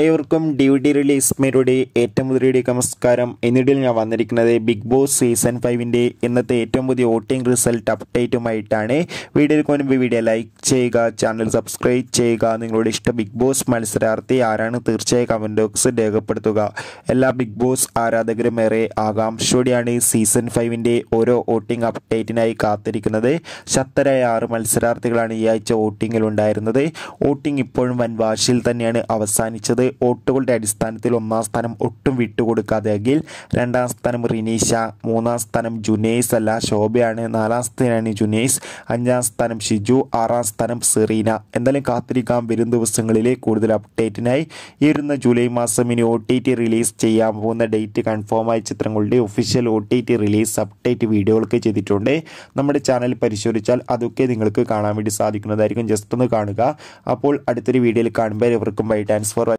ഏവർക്കും D D release മേരുടെ ഏറ്റവും പുതിയ നമസ്കാരം എന്നിടയിൽ ഞാൻ വന്നിരിക്കുന്നത് ബിഗ് ബോസ് സീസൺ ഫൈവിൻ്റെ ഇന്നത്തെ ഏറ്റവും പുതിയ വോട്ടിംഗ് റിസൾട്ട് അപ്ഡേറ്റുമായിട്ടാണ് വീഡിയോയിൽ മുൻപ് വീഡിയോ ലൈക്ക് ചെയ്യുക ചാനൽ സബ്സ്ക്രൈബ് ചെയ്യുക നിങ്ങളുടെ ഇഷ്ട ബിഗ് ബോസ് മത്സരാർത്ഥി ആരാണ് തീർച്ചയായും കമൻറ്റ് ബോക്സ് രേഖപ്പെടുത്തുക എല്ലാ ബിഗ് ബോസ് ആരാധകരും ഏറെ ആകാംക്ഷയോടെയാണ് സീസൺ ഫൈവിൻ്റെ ഓരോ വോട്ടിംഗ് അപ്ഡേറ്റിനായി കാത്തിരിക്കുന്നത് ശക്തരായ ആറ് മത്സരാർത്ഥികളാണ് ഈ ആഴ്ച വോട്ടിങ്ങിൽ ഉണ്ടായിരുന്നത് വോട്ടിംഗ് ഇപ്പോഴും വൻ വാശിയിൽ തന്നെയാണ് അവസാനിച്ചത് വോട്ടുകളുടെ അടിസ്ഥാനത്തിൽ ഒന്നാം സ്ഥാനം ഒട്ടും വിട്ടുകൊടുക്കാതെ അഖിൽ രണ്ടാം സ്ഥാനം റിനീഷ മൂന്നാം സ്ഥാനം ജുനൈസ് അല്ല ശോഭയാണ് നാലാം സ്ഥാനമാണ് ജുനൈസ് അഞ്ചാം സ്ഥാനം ഷിജു ആറാം സ്ഥാനം സെറീന എന്തായാലും കാത്തിരിക്കാം വരും ദിവസങ്ങളിലെ കൂടുതൽ അപ്ഡേറ്റിനായി ഈ വരുന്ന ജൂലൈ മാസം ഇനി ഒ ടി ടി റിലീസ് ചെയ്യാൻ പോകുന്ന ഡേറ്റ് കൺഫേമായ ചിത്രങ്ങളുടെ official O T T release update വീഡിയോകളൊക്കെ ചെയ്തിട്ടുണ്ട് നമ്മുടെ ചാനൽ പരിശോധിച്ചാൽ അതൊക്കെ നിങ്ങൾക്ക് കാണാൻ വേണ്ടി സാധിക്കുന്നതായിരിക്കും ജസ്റ്റ് ഒന്ന് കാണുക അപ്പോൾ അടുത്തൊരു വീഡിയോയിൽ കാണുമ്പോൾ എവർക്കും ബൈ താങ്ക്സ് ഫോർ